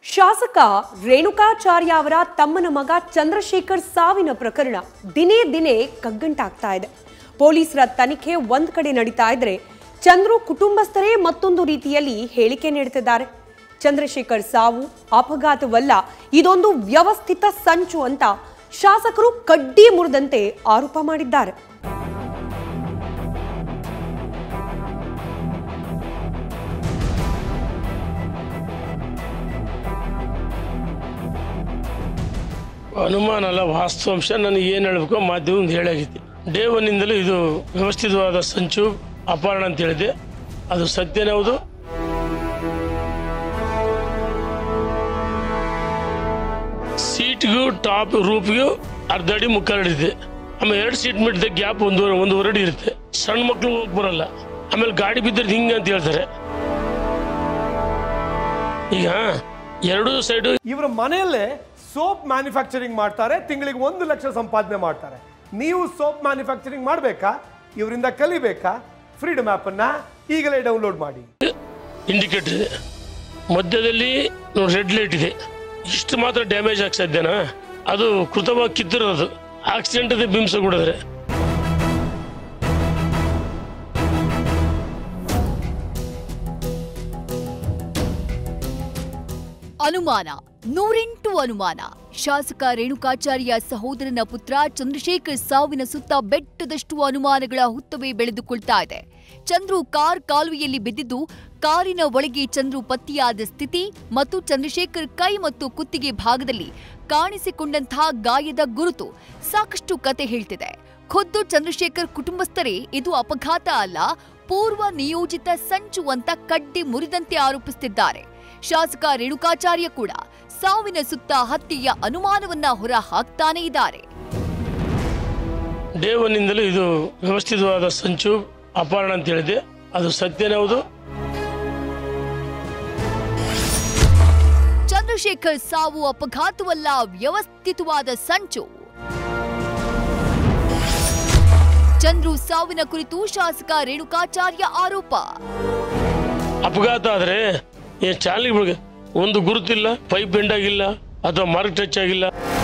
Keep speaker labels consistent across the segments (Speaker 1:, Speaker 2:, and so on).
Speaker 1: ಶಾಸಕ ರೇಣುಕಾಚಾರ್ಯ ಅವರ ತಮ್ಮನ ಮಗ ಚಂದ್ರಶೇಖರ್ ಸಾವಿನ ಪ್ರಕರಣ ದಿನೇ ದಿನೇ ಕಗ್ಗಂಟಾಗ್ತಾ ಇದೆ ಪೊಲೀಸರ ತನಿಖೆ ಒಂದ್ ಕಡೆ ನಡೀತಾ ಇದ್ರೆ ಚಂದ್ರು ಕುಟುಂಬಸ್ಥರೇ ಮತ್ತೊಂದು ರೀತಿಯಲ್ಲಿ ಹೇಳಿಕೆ ನೀಡುತ್ತಿದ್ದಾರೆ ಚಂದ್ರಶೇಖರ್ ಸಾವು ಅಪಘಾತವಲ್ಲ ಇದೊಂದು ವ್ಯವಸ್ಥಿತ ಸಂಚು ಅಂತ ಶಾಸಕರು ಕಡ್ಡಿ ಮುರಿದಂತೆ ಆರೋಪ ಮಾಡಿದ್ದಾರೆ
Speaker 2: ಅನುಮಾನ ಅಲ್ಲ ವಾಸ್ತವಾಂಶ ನನಗೆ ಏನು ಹೇಳಬೇಕು ಮಾಧ್ಯಮದಿಂದ ಹೇಳಾಗಿತ್ತು ಡೇ ಒನ್ನಿಂದಲೂ ಇದು ವ್ಯವಸ್ಥಿತವಾದ ಸಂಚು ಅಪಹರಣ ಅಂತ ಹೇಳಿದೆ ಅದು ಸತ್ಯನೇ ಹೌದು ಸೀಟ್ಗೂ ಟಾಪ್ ರೂಪ್ಗೂ ಅರ್ಧ ಅಡಿ ಮುಕ್ಕಾಲು ಅಡಿ ಇದೆ ಆಮೇಲೆ ಎರಡು ಸೀಟ್ ಮಿಡ್ದೆ ಗ್ಯಾಪ್ ಒಂದೂವರೆ ಒಂದೂವರೆ ಅಡಿ ಇರುತ್ತೆ ಸಣ್ಣ ಮಕ್ಳು ಹೋಗಿ ಬರಲ್ಲ ಆಮೇಲೆ ಗಾಡಿ ಬಿದ್ದರೆ ಹಿಂಗೆ ಅಂತ ಹೇಳ್ತಾರೆ ಈಗ ಎರಡೂ ಸೈಡು
Speaker 3: ಇವರ ಮನೆಯಲ್ಲೇ ಸೋಪ್ ಮ್ಯಾನುಫ್ಯಾಕ್ಚರಿಂಗ್ ಮಾಡ್ತಾರೆ ತಿಂಗಳಿಗೆ ಒಂದು ಲಕ್ಷ ಸಂಪಾದನೆ ಮಾಡ್ತಾರೆ ನೀವು ಸೋಪ್ ಮ್ಯಾನುಫ್ಯಾಕ್ಚರಿಂಗ್ ಮಾಡಬೇಕಾ ಇವರಿಂದ ಕಲಿಬೇಕಾ ಫ್ರೀಡಮ್ ಆ್ಯಪನ್ನು ಈಗಲೇ ಡೌನ್ಲೋಡ್ ಮಾಡಿ
Speaker 2: ಇಂಡಿಕೇಟರ್ ಇದೆ ಮಧ್ಯದಲ್ಲಿ ನೋಡಿ ರೆಡ್ ಲೈಟ್ ಇದೆ ಇಷ್ಟು ಮಾತ್ರ ಡ್ಯಾಮೇಜ್ ಆಗ್ತಾ ಇದ್ದೇನಾ ಅದು ಕೃತವಾಗಿ ಕಿತ್ತಿರೋದು ಆಕ್ಸಿಡೆಂಟ್ ಇದೆ ಬಿಂಸ ಕೊಡಿದ್ರೆ
Speaker 4: ಅನುಮಾನ ನೂರೆಂಟು ಅನುಮಾನ ಶಾಸಕ ರೇಣುಕಾಚಾರ್ಯ ಸಹೋದರನ ಪುತ್ರ ಚಂದ್ರಶೇಖರ್ ಸಾವಿನ ಸುತ್ತ ಬೆಟ್ಟದಷ್ಟು ಅನುಮಾನಗಳ ಹುತ್ತವೇ ಬೆಳೆದುಕೊಳ್ತಾ ಇದೆ ಚಂದ್ರು ಕಾರ್ ಕಾಲುವೆಯಲ್ಲಿ ಬಿದ್ದಿದ್ದು ಕಾರಿನ ಒಳಗೆ ಚಂದ್ರು ಪತ್ತೆಯಾದ ಸ್ಥಿತಿ ಮತ್ತು ಚಂದ್ರಶೇಖರ್ ಕೈ ಮತ್ತು ಕುತ್ತಿಗೆ ಭಾಗದಲ್ಲಿ ಕಾಣಿಸಿಕೊಂಡಂತಹ ಗಾಯದ ಗುರುತು ಸಾಕಷ್ಟು ಕತೆ ಹೇಳ್ತಿದೆ ಖುದ್ದು ಚಂದ್ರಶೇಖರ್ ಕುಟುಂಬಸ್ಥರೇ ಇದು ಅಪಘಾತ ಅಲ್ಲ ಪೂರ್ವ ನಿಯೋಜಿತ ಸಂಚು ಅಂತ ಕಡ್ಡಿ ಮುರಿದಂತೆ ಆರೋಪಿಸುತ್ತಿದ್ದಾರೆ ಶಾಸಕ ರೇಣುಕಾಚಾರ್ಯ ಕೂಡ ಸಾವಿನ ಸುತ್ತ ಹತ್ಯೆಯ ಅನುಮಾನವನ್ನ ಹೊರ ಹಾಕ್ತಾನೇ ಇದ್ದಾರೆ
Speaker 2: ಡೇ ಒನ್ನಿಂದಲೂ ಇದು ವ್ಯವಸ್ಥಿತವಾದ ಸಂಚು ಅಪಹರಣ ಅಂತ ಹೇಳಿದೆ ಅದು ಸತ್ಯನೇ ಹೌದು
Speaker 4: ಚಂದ್ರಶೇಖರ್ ಸಾವು ಅಪಘಾತವಲ್ಲ ವ್ಯವಸ್ಥಿತವಾದ ಸಂಚು ಚಂದ್ರು ಸಾವಿನ ಕುರಿತು ಶಾಸಕ ರೇಣುಕಾಚಾರ್ಯ ಆರೋಪ
Speaker 2: ಅಪಘಾತ ಆದರೆ ಏ ಚಾಲಿಗೆ ಒಂದು ಗುರುತಿಲ್ಲ ಪೈಪ್ ಬೆಂಡ್ ಆಗಿಲ್ಲ ಅಥವಾ ಮಾರ್ಕ್ ಟಚ್ ಆಗಿಲ್ಲ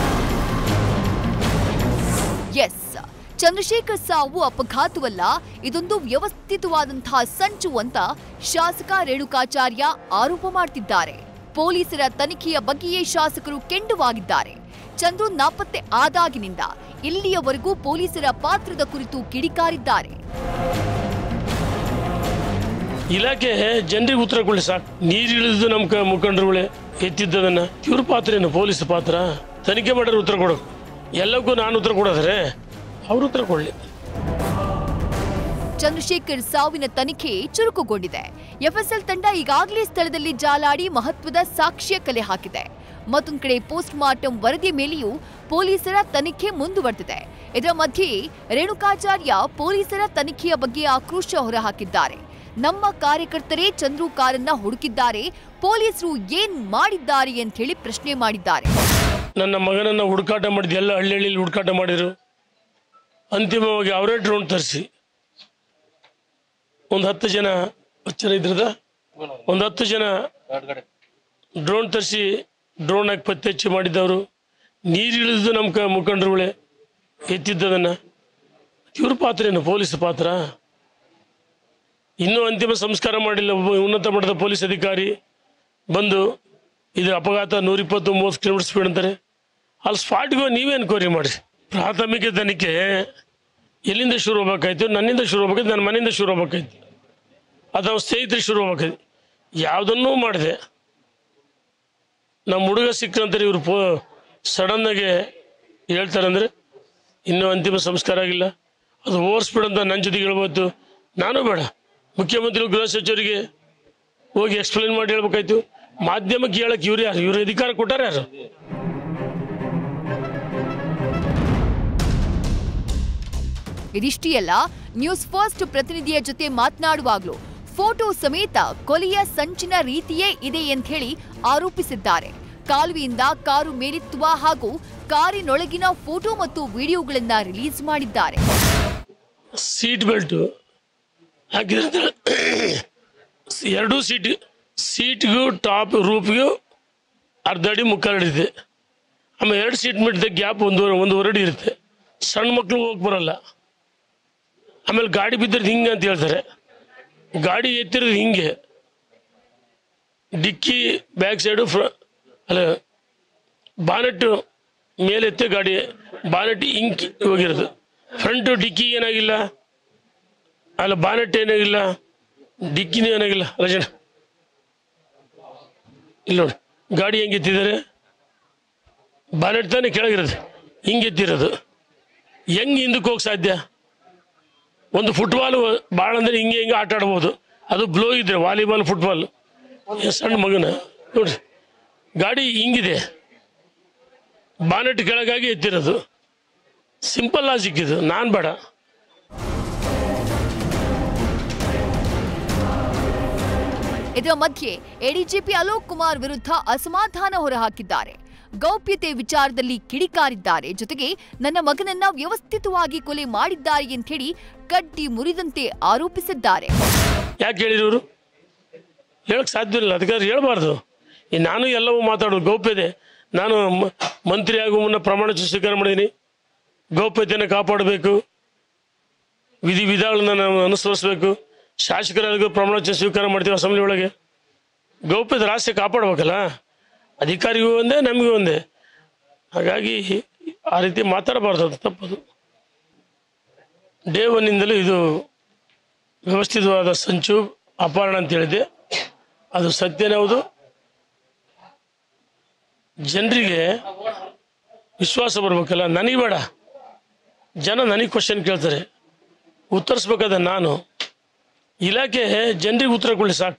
Speaker 4: ಎಸ್ ಚಂದ್ರಶೇಖರ್ ಸಾವು ಅಪಘಾತವಲ್ಲ ಇದೊಂದು ವ್ಯವಸ್ಥಿತವಾದಂತಹ ಸಂಚು ಅಂತ ಶಾಸಕ ರೇಣುಕಾಚಾರ್ಯ ಆರೋಪ ಮಾಡ್ತಿದ್ದಾರೆ ಪೊಲೀಸರ ತನಿಖೆಯ ಬಗ್ಗೆಯೇ ಶಾಸಕರು ಕೆಂಡುವಾಗಿದ್ದಾರೆ ಚಂದ್ರು ನಾಪತ್ತೆ ಆದಾಗಿನಿಂದ ಇಲ್ಲಿಯವರೆಗೂ ಪೊಲೀಸರ ಪಾತ್ರದ ಕುರಿತು ಕಿಡಿಕಾರಿದ್ದಾರೆ
Speaker 2: ಇಲಾಖೆ ಜನರಿಗೆ ಉತ್ತರ ಕೊಡಿ ಸಾಕು ನೀರು ಇಳಿದು ನಮ್ಮ ಕ ಮುಖಂಡರುಗಳೇ ಎತ್ತಿದ್ದದನ್ನ ಇವ್ರ ಪಾತ್ರ ಏನು ಪೊಲೀಸ್ ಪಾತ್ರ ತನಿಖೆ ಮಾಡೋರು ಉತ್ತರ ಕೊಡೋದು ಎಲ್ಲಕ್ಕೂ ನಾನು ಉತ್ತರ ಕೊಡೋದ್ರೆ ಅವ್ರು ಉತ್ತರ ಕೊಡಲಿ
Speaker 4: ಚಂದ್ರಶೇಖರ್ ಸಾವಿನ ತನಿಖೆ ಚುರುಕುಗೊಂಡಿದೆ ಎಫ್ಎಸ್ಎಲ್ ತಂಡ ಈಗಾಗಲೇ ಸ್ಥಳದಲ್ಲಿ ಜಾಲಾಡಿ ಮಹತ್ವದ ಸಾಕ್ಷ್ಯ ಕಲೆ ಹಾಕಿದೆ ಮತ್ತೊಂದು ಕಡೆ ಪೋಸ್ಟ್ ಮಾರ್ಟಂ ವರದಿ ಮೇಲೆಯೂ ಪೊಲೀಸರ ತನಿಖೆ ಮುಂದುವರೆದಿದೆ ಇದರ ಮಧ್ಯೆ ರೇಣುಕಾಚಾರ್ಯ ಪೊಲೀಸರ ತನಿಖೆಯ ಬಗ್ಗೆ ಆಕ್ರೋಶ ಹೊರಹಾಕಿದ್ದಾರೆ ನಮ್ಮ ಕಾರ್ಯಕರ್ತರೇ ಚಂದ್ರು ಕಾರನ್ನ ಹುಡುಕಿದ್ದಾರೆ ಪೊಲೀಸರು ಏನ್ ಮಾಡಿದ್ದಾರೆ ಅಂತ ಹೇಳಿ ಪ್ರಶ್ನೆ ಮಾಡಿದ್ದಾರೆ
Speaker 2: ನನ್ನ ಮಗನನ್ನ ಹುಡುಕಾಟ ಮಾಡಿದ ಎಲ್ಲ ಹಳ್ಳಿ ಹಳ್ಳಿಲಿ ಹುಡುಕಾಟ ಮಾಡಿದ್ರು ಅಂತಿಮವಾಗಿ ಅವರೇ ಡ್ರೋನ್ ತರಿಸಿ ಒಂದು ಹತ್ತು ಜನ ಹತ್ತು ಜನ ಇದ್ರದ ಒಂದು ಹತ್ತು ಜನ ಡ್ರೋನ್ ತರಿಸಿ ಡ್ರೋನ್ ಹಾಕಿ ಪತ್ತೆ ಹಚ್ಚಿ ಮಾಡಿದ್ದವರು ನೀರು ಇಳಿದು ನಮ್ಮ ಕ ಮುಖಂಡರುಗಳೇ ಎತ್ತಿದ್ದದನ್ನ ಇವ್ರ ಪಾತ್ರ ಏನು ಪೊಲೀಸ್ ಪಾತ್ರ ಇನ್ನೂ ಅಂತಿಮ ಸಂಸ್ಕಾರ ಮಾಡಿಲ್ಲ ಒಬ್ಬ ಉನ್ನತ ಮಟ್ಟದ ಪೊಲೀಸ್ ಅಧಿಕಾರಿ ಬಂದು ಇದು ಅಪಘಾತ ನೂರಿಪ್ಪತ್ತು ಮೂವತ್ತು ಕಿಲೋಮೀಟರ್ ಸ್ಪೀಡ್ ಅಂತಾರೆ ಅಲ್ಲಿ ಸ್ಪಾಟ್ಗೆ ನೀವೇ ಎನ್ಕ್ವೈರಿ ಮಾಡಿ ಪ್ರಾಥಮಿಕ ತನಿಖೆ ಎಲ್ಲಿಂದ ಶುರು ಹೋಗ್ಬೇಕಾಯ್ತು ನನ್ನಿಂದ ಶುರು ಹೋಗ್ಬೇಕಾಯ್ತು ನನ್ನ ಮನೆಯಿಂದ ಶುರು ಹೋಗ್ಬೇಕಾಯ್ತು ಅಥವಾ ಸ್ನೇಹಿತರಿಗೆ ಶುರು ಹೋಗ್ಬೇಕಾಯ್ತು ಯಾವುದನ್ನೂ ಮಾಡಿದೆ ನಮ್ಮ ಹುಡುಗ ಸಿಕ್ಕಂತಾರೆ ಇವರು ಪೋ ಸಡನ್ನಾಗಿ ಹೇಳ್ತಾರೆ ಅಂದರೆ ಇನ್ನೂ ಅಂತಿಮ ಸಂಸ್ಕಾರ ಆಗಿಲ್ಲ ಅದು ಓವರ್ ಸ್ಪೀಡ್ ಅಂತ ನನ್ನ ಜೊತೆಗೆ ಹೇಳ್ಬೋದು ನಾನು ಬೇಡ ಮುಖ್ಯಮಂತ್ರಿ ಗೃಹ ಸಚಿವರಿಗೆ ಹೋಗಿ ಎಕ್ಸ್ಪ್ಲೇನ್ ಮಾಡಿ ಹೇಳ್ಬೇಕಾಯ್ತು ಮಾಧ್ಯಮಕ್ಕೆ ಹೇಳಕ್ಕೆ ಇವ್ರು ಯಾರು ಇವ್ರ ಅಧಿಕಾರ ಕೊಟ್ಟಾರ ಯಾರು
Speaker 4: ಇದಿಷ್ಟೇ ಅಲ್ಲ ನ್ಯೂಸ್ ಫಸ್ಟ್ ಪ್ರತಿನಿಧಿಯ ಜೊತೆ ಮಾತನಾಡುವಾಗಲೂ ಫೋಟೋ ಸಮೇತ ಕೊಲೆಯ ಸಂಚಿನ ರೀತಿಯೇ ಇದೆ ಅಂತ ಹೇಳಿ ಆರೋಪಿಸಿದ್ದಾರೆ ಕಾಲುವೆಯಿಂದ ಕಾರು ಮೇಲೆತ್ತುವ ಹಾಗೂ ಕಾರಿನೊಳಗಿನ ಫೋಟೋ ಮತ್ತು ವಿಡಿಯೋಗಳನ್ನ ರಿಲೀಸ್ ಮಾಡಿದ್ದಾರೆ
Speaker 2: ಸೀಟ್ ಬೆಲ್ಟು ಹಾಕಿದ್ರೆ ಎರಡೂ ಸೀಟ್ ಸೀಟ್ಗೂ ಟಾಪ್ ರೂಪ್ಗೂ ಅರ್ಧ ಅಡಿ ಮುಕ್ಕಾಲು ಅಡಿ ಇದೆ ಆಮೇಲೆ ಎರಡು ಸೀಟ್ ಮಿಟ್ಟಿದೆ ಗ್ಯಾಪ್ ಒಂದೂವರೆ ಒಂದೂವರೆ ಅಡಿ ಇರುತ್ತೆ ಸಣ್ಣ ಮಕ್ಕಳು ಹೋಗಿ ಬರಲ್ಲ ಆಮೇಲೆ ಗಾಡಿ ಬಿದ್ದರೆ ಹಿಂಗೆ ಅಂತ ಹೇಳ್ತಾರೆ ಗಾಡಿ ಎತ್ತಿರೋದು ಹಿಂಗೆ ಡಿಕ್ಕಿ ಬ್ಯಾಕ್ ಸೈಡು ಫ್ರ ಅಲ್ಲ ಬಾನೆಟ್ಟು ಮೇಲೆತ್ತೆ ಗಾಡಿ ಬಾನೆಟ್ ಇಂಕಿ ಹೋಗಿರೋದು ಫ್ರಂಟು ಡಿಕ್ಕಿ ಏನಾಗಿಲ್ಲ ಅಲ್ಲ ಬಾನೆಟ್ ಏನಾಗಿಲ್ಲ ಡಿಕ್ಕಿನೂ ಏನಾಗಿಲ್ಲ ರಜನ ಇಲ್ಲ ನೋಡಿ ಗಾಡಿ ಹೆಂಗೆ ಎತ್ತಿದ್ದಾರೆ ಬಾನೆಟ್ ತಾನೇ ಕೆಳಗಿರೋದು ಹಿಂಗೆ ಎತ್ತಿರೋದು ಹೆಂಗೆ ಹಿಂದಕ್ಕೆ ಹೋಗಿ ಸಾಧ್ಯ ಒಂದು ಫುಟ್ಬಾಲ್ ಭಾಳ ಅಂದರೆ ಹಿಂಗೆ ಹಿಂಗೆ ಆಟ ಆಡ್ಬೋದು ಅದು ಬ್ಲೋ ಇದ್ರೆ ವಾಲಿಬಾಲ್ ಫುಟ್ಬಾಲ್ ಏ ಸಣ್ಣ ಮಗನ ನೋಡ್ರಿ ಗಾಡಿ ಹಿಂಗಿದೆ ಬಾನೆಟ್ ಕೆಳಗಾಗಿ ಎತ್ತಿರೋದು ಸಿಂಪಲ್ ಲಾಜಿಕ್ ಇದು ನಾನು ಬೇಡ
Speaker 4: ಇದರ ಮಧ್ಯೆ ಎಡಿಜಿಪಿ ಅಲೋಕ್ ಕುಮಾರ್ ವಿರುದ್ಧ ಅಸಮಾಧಾನ ಹೊರಹಾಕಿದ್ದಾರೆ ಗೌಪ್ಯತೆ ವಿಚಾರದಲ್ಲಿ ಕಿಡಿಕಾರಿದ್ದಾರೆ ಜೊತೆಗೆ ನನ್ನ ಮಗನನ್ನ ವ್ಯವಸ್ಥಿತವಾಗಿ ಕೊಲೆ ಮಾಡಿದ್ದಾರೆ ಅಂತ ಹೇಳಿ ಕಡ್ಡಿ ಮುರಿದಂತೆ ಆರೋಪಿಸಿದ್ದಾರೆ
Speaker 2: ಯಾಕೆ ಹೇಳಿರೋರು ಹೇಳಕ್ ಸಾಧ್ಯ ಇಲ್ಲ ಅದಕ್ಕಾದ್ರೆ ಹೇಳ್ಬಾರ್ದು ಈ ನಾನು ಎಲ್ಲವೂ ಮಾತಾಡೋದು ಗೌಪ್ಯತೆ ನಾನು ಮ- ಮಂತ್ರಿ ಆಗುವ ಮುನ್ನ ಪ್ರಮಾಣ ವಚನ ಸ್ವೀಕಾರ ಮಾಡಿದ್ದೀನಿ ಗೌಪ್ಯತೆಯನ್ನು ಕಾಪಾಡಬೇಕು ವಿಧಿ ವಿಧಾನಗಳನ್ನ ನಾವು ಅನುಸರಿಸಬೇಕು ಶಾಸಕರಾಗೂ ಪ್ರಮಾಣ ವಚನ ಸ್ವೀಕಾರ ಮಾಡ್ತೀವಿ ಅಸೆಂಬ್ಲಿ ಒಳಗೆ ಗೌಪ್ಯತೆ ರಾಷ್ಟ್ರ ಕಾಪಾಡಬೇಕಲ್ಲ ಅಧಿಕಾರಿಗೂ ಒಂದೇ ನಮಗೂ ಒಂದೇ ಹಾಗಾಗಿ ಆ ರೀತಿ ಮಾತಾಡಬಾರ್ದು ಅದು ತಪ್ಪದು ಡೇ ಒನ್ನಿಂದಲೂ ಇದು ವ್ಯವಸ್ಥಿತವಾದ ಸಂಚು ಅಪಹರಣ ಅಂತ ಹೇಳಿದೆ ಅದು ಸತ್ಯನೇ ಹೌದು ಜನರಿಗೆ ವಿಶ್ವಾಸ ಬರ್ಬೇಕಲ್ಲ ನನಗೆ ಬೇಡ ಜನ ನನಗೆ ಕ್ವಶನ್ ಕೇಳ್ತಾರೆ ಉತ್ತರಿಸ್ಬೇಕಾದ ನಾನು ಇಲಾಖೆ ಜನರಿಗೆ ಉತ್ತರ ಕೊಡಲಿ ಸಾಕು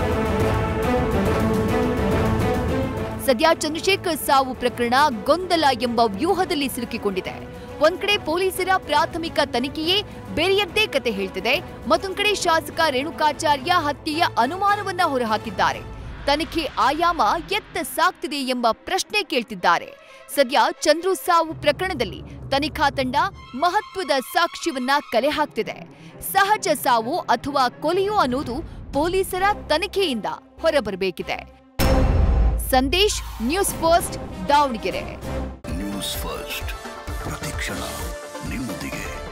Speaker 4: ಸದ್ಯ ಚಂದ್ರಶೇಖರ್ ಸಾವು ಪ್ರಕರಣ ಗೊಂದಲ ಎಂಬ ವ್ಯೂಹದಲ್ಲಿ ಸಿಲುಕಿಕೊಂಡಿದೆ ಒಂದ್ ಕಡೆ ಪೊಲೀಸರ ಪ್ರಾಥಮಿಕ ತನಿಖೆಯೇ ಬೇರೆಯದ್ದೇ ಕತೆ ಹೇಳ್ತಿದೆ ಮತ್ತೊಂದ್ ಕಡೆ ಶಾಸಕ ರೇಣುಕಾಚಾರ್ಯ ಹತ್ಯೆಯ ಅನುಮಾನವನ್ನ ಹೊರಹಾಕಿದ್ದಾರೆ ತನಿಖೆ ಆಯಾಮ ಎತ್ತ ಸಾಗ್ತಿದೆ ಎಂಬ ಪ್ರಶ್ನೆ ಕೇಳ್ತಿದ್ದಾರೆ ಸದ್ಯ ಚಂದ್ರು ಸಾವು ಪ್ರಕರಣದಲ್ಲಿ ತನಿಖಾ ತಂಡ ಮಹತ್ವದ ಸಾಕ್ಷ್ಯವನ್ನ ಕಲೆ ಹಾಕ್ತಿದೆ ಸಹಜ ಸಾವು ಅಥವಾ ಕೊಲೆಯೋ ಅನ್ನೋದು ಪೊಲೀಸರ ತನಿಖೆಯಿಂದ ಹೊರಬರಬೇಕಿದೆ Sandesh news first Davanagere
Speaker 5: news first ಪ್ರತಿಕ್ಷಣ ನಿಮ್ಮೊಂದಿಗೆ